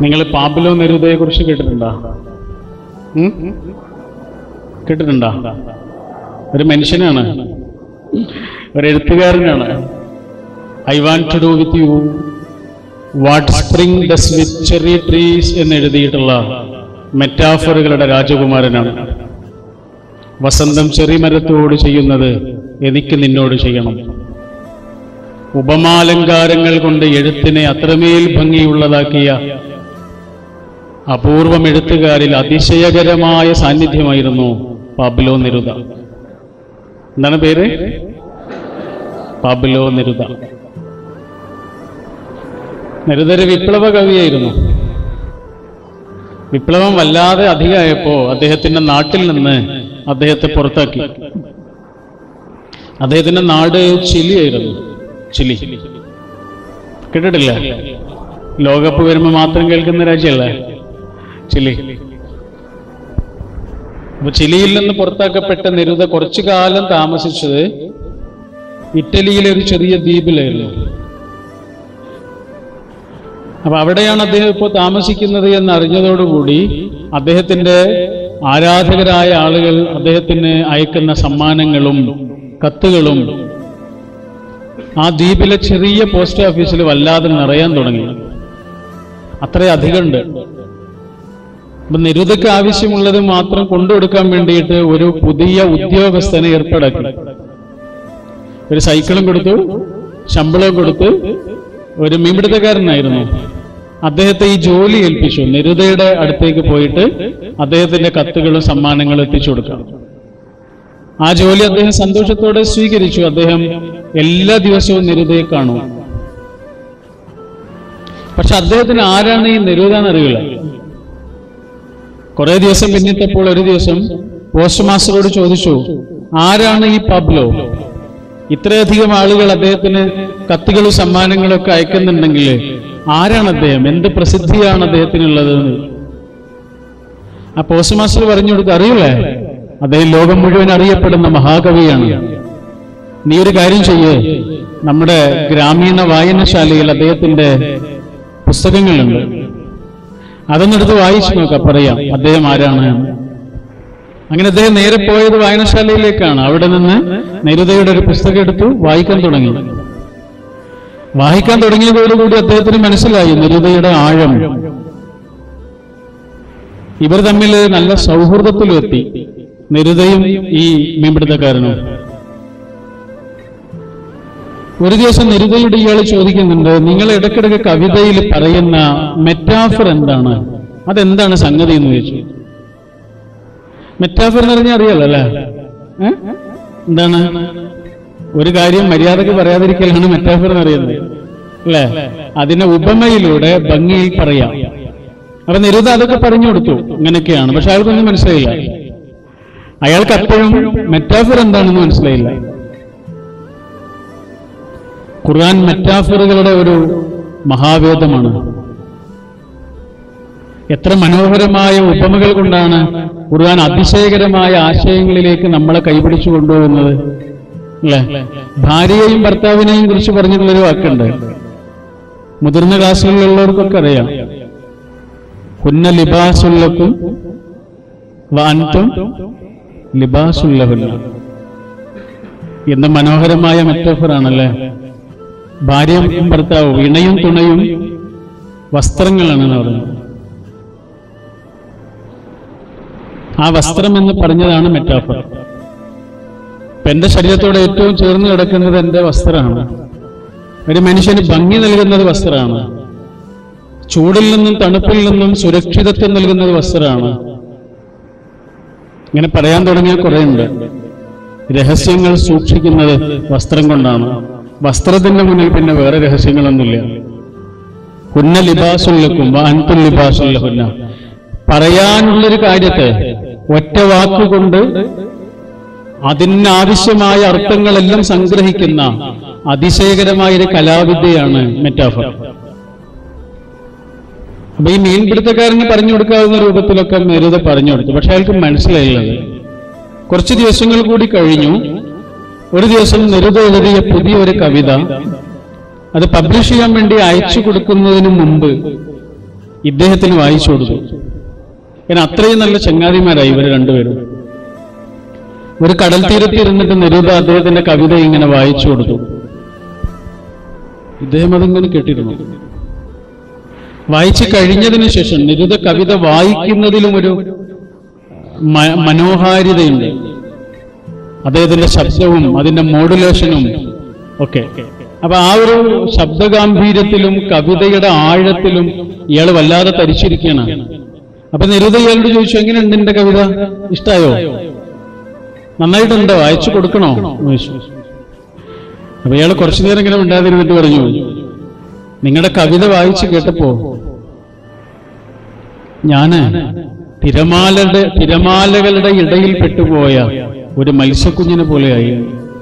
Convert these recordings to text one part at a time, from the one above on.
നിങ്ങൾ പാബ്ലോ നെരുതയെ കുറിച്ച് കേട്ടിട്ടുണ്ടോ ഉം? കേട്ടിട്ടുണ്ടോ ഒരു മനുഷ്യനാണ് ഒരു എഴുത്തുകാരനാണ് I want to do with you what spring does with ചെറിയ ട്രീസ് എന്ന് എഴുതിയിട്ടുള്ള മെറ്റാഫറുകളുടെ രാജകുമാരനാണ് വസന്തം ചെറിമരത്തോട് ചെയ്യുന്നത് എനിക്ക് നിന്നോട് ചെയ്യണം ഉപമാലങ്കാരങ്ങൾ കൊണ്ട് എഴുത്തിനെ അത്രമേൽ ഭംഗിയുള്ളതാക്കിയ അപൂർവം എഴുത്തുകാരിൽ അതിശയകരമായ സാന്നിധ്യമായിരുന്നു പാബ്ലോ നിരുത എന്താണ് പേര് പാബ്ലോ നിരുത നിരുതൊരു വിപ്ലവ കവിയായിരുന്നു വിപ്ലവം വല്ലാതെ അധികമായപ്പോ അദ്ദേഹത്തിന്റെ നാട്ടിൽ നിന്ന് അദ്ദേഹത്തെ പുറത്താക്കി അദ്ദേഹത്തിന്റെ നാട് ചിലിയായിരുന്നു ചിലി കേട്ടിട്ടില്ല ലോകകപ്പ് വരുമ്പോ മാത്രം കേൾക്കുന്ന രാജ്യമല്ലേ ചിലി അപ്പൊ ചിലിയിൽ നിന്ന് പുറത്താക്കപ്പെട്ട നിരുത കുറച്ചു കാലം താമസിച്ചത് ഇറ്റലിയിലെ ഒരു ചെറിയ ദ്വീപിലായിരുന്നു അപ്പൊ അവിടെയാണ് അദ്ദേഹം ഇപ്പോൾ താമസിക്കുന്നത് എന്ന് അറിഞ്ഞതോടുകൂടി അദ്ദേഹത്തിന്റെ ആരാധകരായ ആളുകൾ അദ്ദേഹത്തിന് അയക്കുന്ന സമ്മാനങ്ങളും കത്തുകളും ആ ദ്വീപിലെ ചെറിയ പോസ്റ്റ് ഓഫീസിൽ വല്ലാതെ നിറയാൻ തുടങ്ങി അത്രയധികമുണ്ട് അപ്പൊ നിരുതയ്ക്ക് ആവശ്യമുള്ളത് മാത്രം കൊണ്ടുകൊടുക്കാൻ വേണ്ടിയിട്ട് ഒരു പുതിയ ഉദ്യോഗസ്ഥനെ ഏർപ്പാടാക്കി ഒരു സൈക്കിളും കൊടുത്തു ശമ്പളവും കൊടുത്ത് ഒരു മീൻപിടുത്തക്കാരനായിരുന്നു അദ്ദേഹത്തെ ഈ ജോലി ഏൽപ്പിച്ചു നിരുതയുടെ അടുത്തേക്ക് പോയിട്ട് അദ്ദേഹത്തിന്റെ കത്തുകളും സമ്മാനങ്ങളും എത്തിച്ചു കൊടുക്കാം ആ ജോലി അദ്ദേഹം സന്തോഷത്തോടെ സ്വീകരിച്ചു അദ്ദേഹം എല്ലാ ദിവസവും നിരുതയെ കാണും പക്ഷെ അദ്ദേഹത്തിന് ആരാണ് ഈ നിരുത എന്നറിയില്ല കുറെ ദിവസം പിന്നിട്ടപ്പോൾ ഒരു ദിവസം പോസ്റ്റ് മാസ്റ്ററോട് ചോദിച്ചു ആരാണ് ഈ പബ്ലോ ഇത്രയധികം ആളുകൾ അദ്ദേഹത്തിന് കത്തുകളും സമ്മാനങ്ങളും ഒക്കെ അയക്കുന്നുണ്ടെങ്കിൽ ആരാണ് അദ്ദേഹം എന്ത് പ്രസിദ്ധിയാണ് അദ്ദേഹത്തിനുള്ളത് എന്ന് ആ പോസ്റ്റ് മാസ്റ്റർ പറഞ്ഞു കൊടുത്ത് അറിയില്ലേ അദ്ദേഹം ലോകം മുഴുവൻ അറിയപ്പെടുന്ന മഹാകവിയാണ് നീ ഒരു കാര്യം ചെയ്യേ നമ്മുടെ ഗ്രാമീണ വായനശാലയിൽ അദ്ദേഹത്തിന്റെ പുസ്തകങ്ങളുണ്ട് അതൊന്നെടുത്ത് വായിച്ചു നോക്കാം പറയാം അദ്ദേഹം ആരാണ് എന്ന്. അങ്ങനെ അദ്ദേഹം നേരെ പോയത് വായനശാലയിലേക്കാണ് അവിടെ നിന്ന് നിരുതയുടെ ഒരു പുസ്തകം എടുത്തു വായിക്കാൻ തുടങ്ങി വായിക്കാൻ തുടങ്ങിയതോടുകൂടി അദ്ദേഹത്തിന് മനസ്സിലായി നിരുതയുടെ ആഴം ഇവർ തമ്മിൽ നല്ല സൗഹൃദത്തിലും എത്തി നിരുതയും ഈ മീൻപിടുത്തക്കാരനും ഒരു ദിവസം നിരുതയുടെ ഇയാൾ ചോദിക്കുന്നുണ്ട് നിങ്ങൾ ഇടയ്ക്കിടയ്ക്ക് കവിതയിൽ പറയുന്ന മെറ്റാഫർ എന്താണ് അതെന്താണ് സംഗതി എന്ന് ചോദിച്ചു മെറ്റാഫർ എന്ന് പറഞ്ഞാൽ അറിയാലോ അല്ലേ ഏ? എന്താണ് ഒരു കാര്യം മര്യാദക്ക് പറയാതിരിക്കലാണ് മെറ്റാഫർ എന്ന് അറിയുന്നത് അല്ലേ അതിനെ ഉപമയിലൂടെ ഭംഗിയിൽ പറയാം അപ്പൊ നിരുത അതൊക്കെ പറഞ്ഞു കൊടുത്തു ഇങ്ങനെയൊക്കെയാണ് പക്ഷെ അയാൾക്കൊന്നും മനസ്സിലായില്ല അയാൾക്ക് അപ്പോഴും മെറ്റാഫർ എന്താണെന്ന് മനസ്സിലായില്ല ഖുർആൻ മെറ്റാഫറുകളുടെ ഒരു മഹാവേദമാണ് എത്ര മനോഹരമായ ഉപമകൾ കൊണ്ടാണ് ഖുർആൻ അതിശയകരമായ ആശയങ്ങളിലേക്ക് നമ്മളെ കൈപിടിച്ചു കൊണ്ടുപോകുന്നത് അല്ലേ ഭാര്യയെയും ഭർത്താവിനെയും കുറിച്ച് പറഞ്ഞിട്ടുള്ളൊരു വാക്കുണ്ട് മുതിർന്ന ക്ലാസ്സുകളിലുള്ളവർക്കൊക്കെ അറിയാം കുന്ന ലിബാസുല്ലക്കും വാൻതും ലിബാസുല്ലഹുല്ല എന്ത് മനോഹരമായ മെറ്റോഫറാണല്ലേ ഭാര്യയും ഭർത്താവും ഇണയും തുണയും വസ്ത്രങ്ങളാണെന്ന് പറയുന്നത് ആ വസ്ത്രം എന്ന് പറഞ്ഞതാണ് മെറ്റാഫർ ഇപ്പൊ എന്റെ ശരീരത്തോട് ഏറ്റവും ചേർന്ന് കിടക്കുന്നത് എന്റെ വസ്ത്രമാണ് ഒരു മനുഷ്യന് ഭംഗി നൽകുന്നത് വസ്ത്രമാണ് ചൂടിൽ നിന്നും തണുപ്പിൽ നിന്നും സുരക്ഷിതത്വം നൽകുന്നത് വസ്ത്രമാണ് ഇങ്ങനെ പറയാൻ തുടങ്ങിയ കുറെ ഉണ്ട് രഹസ്യങ്ങൾ സൂക്ഷിക്കുന്നത് വസ്ത്രം കൊണ്ടാണ് വസ്ത്രത്തിന്റെ മുന്നിൽ പിന്നെ വേറെ രഹസ്യങ്ങളൊന്നുമില്ല ഹുന്ന ലിബാസുല്ലക്കും അൻതുൽ ലിബാസുല്ലഹുന്ന പറയാനുള്ളൊരു കാര്യത്തെ ഒറ്റ വാക്കുകൊണ്ട് അതിനാവശ്യമായ അർത്ഥങ്ങളെല്ലാം സംഗ്രഹിക്കുന്ന അതിശയകരമായ ഒരു കലാവിദ്യയാണ് മെറ്റാഫർ അപ്പൊ ഈ മീൻപിടുത്തക്കാരന് പറഞ്ഞു കൊടുക്കാവുന്ന രൂപത്തിലൊക്കെ മെരുത പറഞ്ഞു കൊടുത്തു പക്ഷെ അയാൾക്ക് മനസ്സിലായില്ലത് കുറച്ച് ദിവസങ്ങൾ കൂടി കഴിഞ്ഞു ഒരു ദിവസം നെരുത എഴുതിയ പുതിയ ഒരു കവിത അത് പബ്ലിഷ് ചെയ്യാൻ വേണ്ടി അയച്ചു കൊടുക്കുന്നതിന് മുമ്പ് ഇദ്ദേഹത്തിന് വായിച്ചു കൊടുത്തു കാരണം അത്രയും നല്ല ചങ്ങാതിമാരായി ഇവർ രണ്ടുപേരും ഒരു കടൽ തീരത്ത് ഇരുന്നിട്ട് നിരൂപ അദ്ദേഹത്തിന്റെ കവിത ഇങ്ങനെ വായിച്ചു കൊടുത്തു ഇദ്ദേഹം അതിങ്ങനെ കേട്ടിരുന്നു വായിച്ചു കഴിഞ്ഞതിന് ശേഷം നിരുത കവിത വായിക്കുന്നതിലും ഒരു മ- മനോഹാരിതയുണ്ട് അദ്ദേഹത്തിന്റെ ശബ്ദവും അതിന്റെ മോഡുലേഷനും ഒക്കെ അപ്പൊ ആ ഒരു ശബ്ദഗാംഭീര്യത്തിലും കവിതയുടെ ആഴത്തിലും ഇയാൾ വല്ലാതെ തരിച്ചിരിക്കുകയാണ് അപ്പൊ നിരുത ഇയാളോട് ചോദിച്ചു എങ്ങനെയുണ്ട് എന്റെ കവിത ഇഷ്ടായോ നന്നായിട്ടുണ്ടോ അയച്ചു കൊടുക്കണോ എന്ന് ചോദിച്ചു അപ്പൊ ഇയാൾ കുറച്ചു നേരം ഇങ്ങനെ ഉണ്ടാതിരുന്നിട്ട് പറഞ്ഞു നിങ്ങളുടെ കവിത വായിച്ചു കേട്ടപ്പോ ഞാന് തിരമാലയുടെ തിരമാലകളുടെ ഇടയിൽ പെട്ടുപോയ ഒരു മത്സ്യക്കുഞ്ഞിനെ പോലെയായി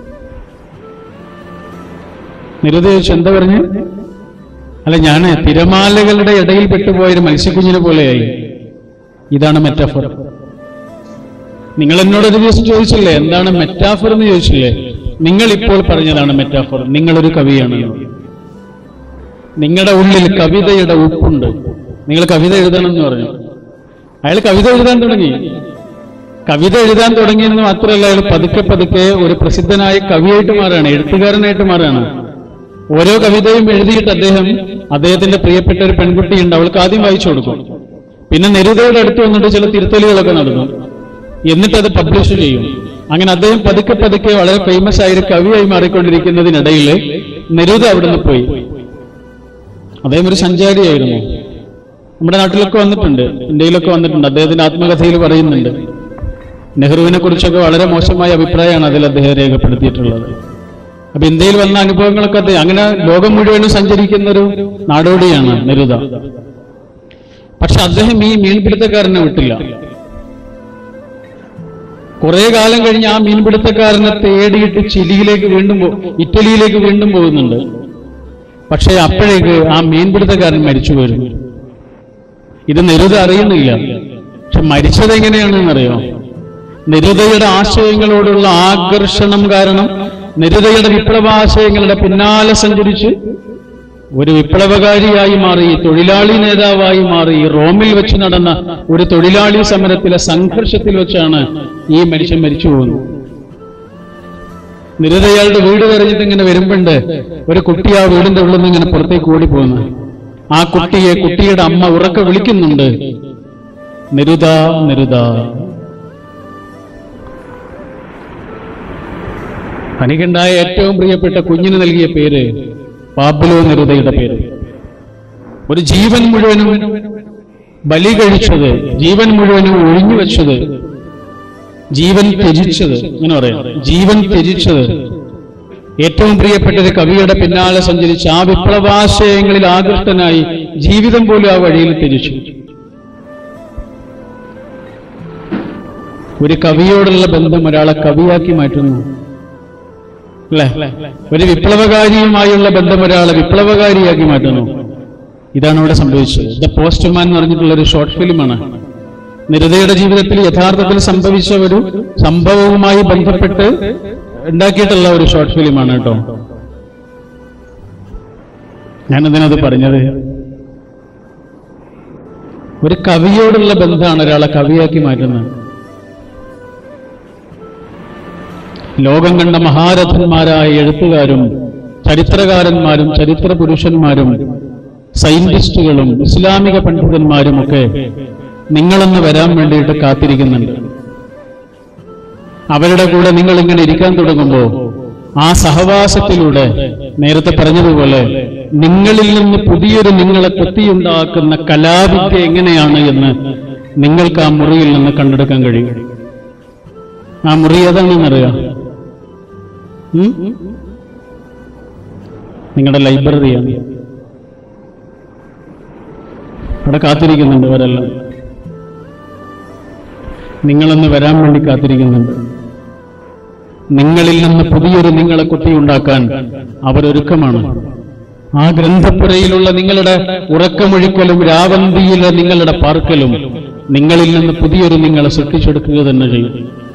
നിരുത ചോദിച്ചു എന്താ പറഞ്ഞു അല്ല ഞാന് തിരമാലകളുടെ ഇടയിൽ പെട്ടുപോയ ഒരു മത്സ്യക്കുഞ്ഞിനെ പോലെയായി ഇതാണ് മെറ്റാഫർ നിങ്ങൾ എന്നോട് ഒരു ദിവസം ചോദിച്ചില്ലേ എന്താണ് മെറ്റാഫർ എന്ന് ചോദിച്ചില്ലേ നിങ്ങൾ ഇപ്പോൾ പറഞ്ഞതാണ് മെറ്റാഫർ നിങ്ങളൊരു കവിയാണ് നിങ്ങളുടെ ഉള്ളിൽ കവിതയുടെ ഉപ്പുണ്ട് നിങ്ങൾ കവിത എഴുതണം എന്ന് പറഞ്ഞു അയാൾ കവിത എഴുതാൻ തുടങ്ങി കവിത എഴുതാൻ തുടങ്ങിയെന്ന് മാത്രമല്ല അയാൾ പതുക്കെ പതുക്കെ ഒരു പ്രസിദ്ധനായ കവിയായിട്ട് മാറുകയാണ് എഴുത്തുകാരനായിട്ട് മാറുകയാണ് ഓരോ കവിതയും എഴുതിയിട്ട് അദ്ദേഹം അദ്ദേഹത്തിന്റെ പ്രിയപ്പെട്ട ഒരു പെൺകുട്ടിയുണ്ട് അവൾക്ക് ആദ്യം വായിച്ചു കൊടുക്കും പിന്നെ നെരുതയുടെ അടുത്ത് വന്നിട്ട് ചില തിരുത്തലുകളൊക്കെ നടത്തും എന്നിട്ട് അത് പബ്ലിഷ് ചെയ്യും അങ്ങനെ അദ്ദേഹം പതുക്കെ പതുക്കെ വളരെ ഫേമസ് ആയ ഒരു കവിയായി മാറിക്കൊണ്ടിരിക്കുന്നതിനിടയിൽ നെരുത അവിടുന്ന് പോയി അദ്ദേഹം ഒരു സഞ്ചാരിയായിരുന്നു നമ്മുടെ നാട്ടിലൊക്കെ വന്നിട്ടുണ്ട് ഇന്ത്യയിലൊക്കെ വന്നിട്ടുണ്ട് അദ്ദേഹത്തിന്റെ ആത്മകഥയിൽ പറയുന്നുണ്ട് നെഹ്റുവിനെ കുറിച്ചൊക്കെ വളരെ മോശമായ അഭിപ്രായമാണ് അതിൽ അദ്ദേഹം രേഖപ്പെടുത്തിയിട്ടുള്ളത് അപ്പൊ ഇന്ത്യയിൽ വന്ന അനുഭവങ്ങളൊക്കെ അദ്ദേഹം അങ്ങനെ ലോകം മുഴുവനും സഞ്ചരിക്കുന്ന ഒരു നാടോടിയാണ് നെരുത പക്ഷെ അദ്ദേഹം ഈ മീൻപിടുത്തക്കാരനെ വിട്ടില്ല കുറെ കാലം കഴിഞ്ഞ് ആ മീൻപിടുത്തക്കാരനെ തേടിയിട്ട് ചിലിയിലേക്ക് വീണ്ടും പോ- ഇറ്റലിയിലേക്ക് വീണ്ടും പോകുന്നുണ്ട് പക്ഷേ അപ്പോഴേക്ക് ആ മീൻപിടുത്തക്കാരൻ മരിച്ചു വരുന്നു ഇത് നെരുത അറിയുന്നില്ല പക്ഷെ മരിച്ചത് എങ്ങനെയാണെന്നറിയോ നെരുതയുടെ ആശയങ്ങളോടുള്ള ആകർഷണം കാരണം നെരുതയുടെ വിപ്ലവാശയങ്ങളുടെ പിന്നാലെ സഞ്ചരിച്ച് ഒരു വിപ്ലവകാരിയായി മാറി തൊഴിലാളി നേതാവായി മാറി റോമിൽ വെച്ച് നടന്ന ഒരു തൊഴിലാളി സമരത്തിലെ സംഘർഷത്തിൽ വെച്ചാണ് ഈ മനുഷ്യൻ മരിച്ചു പോകുന്നത് നിരതയാളുടെ വീട് തെരഞ്ഞിട്ട് ഇങ്ങനെ വരുമ്പുണ്ട് ഒരു കുട്ടി ആ വീടിന്റെ ഉള്ളിൽ നിന്ന് ഇങ്ങനെ പുറത്തേക്ക് ഓടി പോകുന്നു ആ കുട്ടിയെ കുട്ടിയുടെ അമ്മ ഉറക്കെ വിളിക്കുന്നുണ്ട് നിരുത നിരുത തനിക്കുണ്ടായ ഏറ്റവും പ്രിയപ്പെട്ട കുഞ്ഞിന് നൽകിയ പേര് പാബ്ലോ നിരുതയുടെ പേര് ഒരു ജീവൻ മുഴുവനും ബലി കഴിച്ചത് ജീവൻ മുഴുവനും ഒഴിഞ്ഞു വെച്ചത് ജീവൻ ത്യജിച്ചത് ഇങ്ങനെ പറയാം ജീവൻ ത്യജിച്ചത് ഏറ്റവും പ്രിയപ്പെട്ട ഒരു കവിയുടെ പിന്നാലെ സഞ്ചരിച്ച് ആ വിപ്ലവാശയങ്ങളിൽ ആകൃഷ്ടനായി ജീവിതം പോലും ആ വഴിയിൽ ത്യജിച്ചു ഒരു കവിയോടുള്ള ബന്ധം ഒരാളെ കവിയാക്കി മാറ്റുന്നു അല്ലേ ഒരു വിപ്ലവകാരിയുമായുള്ള ബന്ധം ഒരാളെ വിപ്ലവകാരിയാക്കി മാറ്റുന്നു ഇതാണ് ഇവിടെ സംഭവിച്ചത് ദ പോസ്റ്റ്മാൻ എന്ന് പറഞ്ഞിട്ടുള്ള ഒരു ഷോർട്ട് ഫിലിമാണ് നിരതയുടെ ജീവിതത്തിൽ യഥാർത്ഥത്തിൽ സംഭവിച്ച ഒരു സംഭവവുമായി ബന്ധപ്പെട്ട് ഉണ്ടാക്കിയിട്ടുള്ള ഒരു ഷോർട്ട് ഫിലിമാണ് കേട്ടോ ഞാനെന്തിനത് പറഞ്ഞത് ഒരു കവിയോടുള്ള ബന്ധമാണ് ഒരാളെ കവിയാക്കി മാറ്റുന്നത് ലോകം കണ്ട മഹാരഥന്മാരായ എഴുത്തുകാരും ചരിത്രകാരന്മാരും ചരിത്ര പുരുഷന്മാരും സയന്റിസ്റ്റുകളും ഇസ്ലാമിക പണ്ഡിതന്മാരുമൊക്കെ നിങ്ങളൊന്ന് വരാൻ വേണ്ടിയിട്ട് കാത്തിരിക്കുന്നുണ്ട് അവരുടെ കൂടെ നിങ്ങൾ ഇങ്ങനെ ഇരിക്കാൻ തുടങ്ങുമ്പോൾ ആ സഹവാസത്തിലൂടെ നേരത്തെ പറഞ്ഞതുപോലെ നിങ്ങളിൽ നിന്ന് പുതിയൊരു നിങ്ങളെ കൊത്തിയുണ്ടാക്കുന്ന കലാവിദ്യ എങ്ങനെയാണ് എന്ന് നിങ്ങൾക്ക് ആ മുറിയിൽ നിന്ന് കണ്ടെടുക്കാൻ കഴിയും ആ മുറി ഏതാണെന്നറിയാം ഉം? നിങ്ങളുടെ ലൈബ്രറിയാണ് അവിടെ കാത്തിരിക്കുന്നുണ്ട് അവരെല്ലാം നിങ്ങളൊന്ന് വരാൻ വേണ്ടി കാത്തിരിക്കുന്നുണ്ട് നിങ്ങളിൽ നിന്ന് പുതിയൊരു നിങ്ങളെ കുട്ടിയുണ്ടാക്കാൻ അവരൊരുക്കമാണ് ആ ഗ്രന്ഥപ്പുരയിലുള്ള നിങ്ങളുടെ ഉറക്കമൊഴിക്കലും രാവന്തിയിലെ നിങ്ങളുടെ പാർക്കലും നിങ്ങളിൽ നിന്ന് പുതിയൊരു നിങ്ങളെ സൃഷ്ടിച്ചെടുക്കുക തന്നെ ചെയ്യും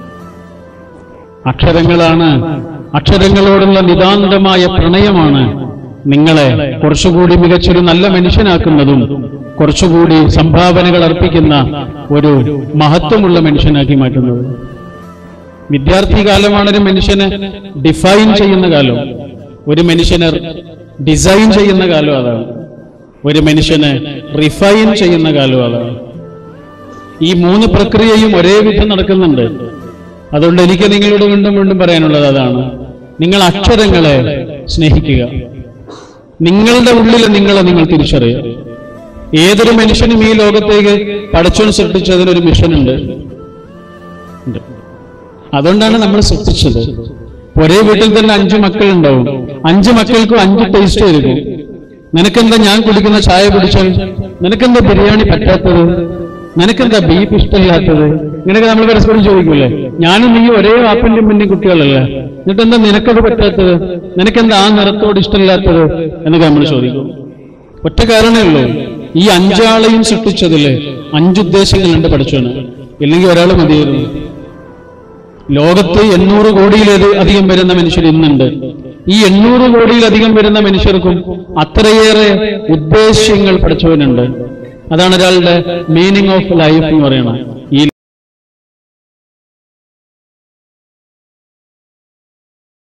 അക്ഷരങ്ങളാണ് അക്ഷരങ്ങളോടുള്ള നിതാന്തമായ പ്രണയമാണ് നിങ്ങളെ കുറച്ചുകൂടി മികച്ചൊരു നല്ല മനുഷ്യനാക്കുന്നതും കുറച്ചുകൂടി സംഭാവനകൾ അർപ്പിക്കുന്ന ഒരു മഹത്വമുള്ള മനുഷ്യനാക്കി മാറ്റുന്നത് വിദ്യാർത്ഥി കാലമാണ് ഒരു മനുഷ്യനെ ഡിഫൈൻ ചെയ്യുന്ന കാലം ഒരു മനുഷ്യനെ ഡിസൈൻ ചെയ്യുന്ന കാലം അതാണ് ഒരു മനുഷ്യനെ റിഫൈൻ ചെയ്യുന്ന കാലം അതാണ് ഈ മൂന്ന് പ്രക്രിയയും ഒരേ വിധം നടക്കുന്നുണ്ട് അതുകൊണ്ട് എനിക്ക് നിങ്ങളോട് വീണ്ടും വീണ്ടും പറയാനുള്ളത് അതാണ് നിങ്ങൾ അക്ഷരങ്ങളെ സ്നേഹിക്കുക നിങ്ങളുടെ ഉള്ളിൽ നിങ്ങളെ നിങ്ങൾ തിരിച്ചറിയുക ഏതൊരു മനുഷ്യനും ഈ ലോകത്തേക്ക് പടച്ചോൻ സൃഷ്ടിച്ചതിനൊരു മിഷനുണ്ട് ഉണ്ട്. അതുകൊണ്ടാണ് നമ്മൾ സൃഷ്ടിച്ചത് ഒരേ വീട്ടിൽ തന്നെ അഞ്ചു മക്കളുണ്ടാവും അഞ്ചു മക്കൾക്കും അഞ്ച് ടേസ്റ്റ് ആയിരിക്കും നിനക്കെന്താ ഞാൻ കുടിക്കുന്ന ചായ കുടിച്ചാൽ നിനക്കെന്താ ബിരിയാണി പറ്റാത്തത് നിനക്കെന്താ ബീഫ് ഇഷ്ടമില്ലാത്തത് ഇങ്ങനെയൊക്കെ നമ്മൾ പരസ്പരം ചോദിക്കൂലേ ഞാനും നീ ഒരേ വാപ്പിന്റെ മുന്നിൽ കുട്ടികളല്ലേ എന്നിട്ട് എന്താ നിനക്കത് പറ്റാത്തത് നിനക്കെന്താ ആ നിറത്തോട് ഇഷ്ടമില്ലാത്തത് എന്നൊക്കെ നമ്മൾ ചോദിക്കും ഒറ്റ കാരണമേ ഉള്ളൂ ഈ അഞ്ചാളെയും സൃഷ്ടിച്ചതില് അഞ്ചുദ്ദേശങ്ങളുണ്ട് പഠിച്ചോന് ഇല്ലെങ്കിൽ ഒരാൾ മതിയായിരുന്നു ലോകത്ത് എണ്ണൂറ് കോടിയിലേത് അധികം വരുന്ന മനുഷ്യർ ഇന്നുണ്ട് ഈ എണ്ണൂറ് കോടിയിലധികം വരുന്ന മനുഷ്യർക്കും അത്രയേറെ ഉദ്ദേശ്യങ്ങൾ പഠിച്ചവനുണ്ട് അതാണ് ഒരാളുടെ മീനിങ് ഓഫ് ലൈഫ് എന്ന് പറയുന്നത്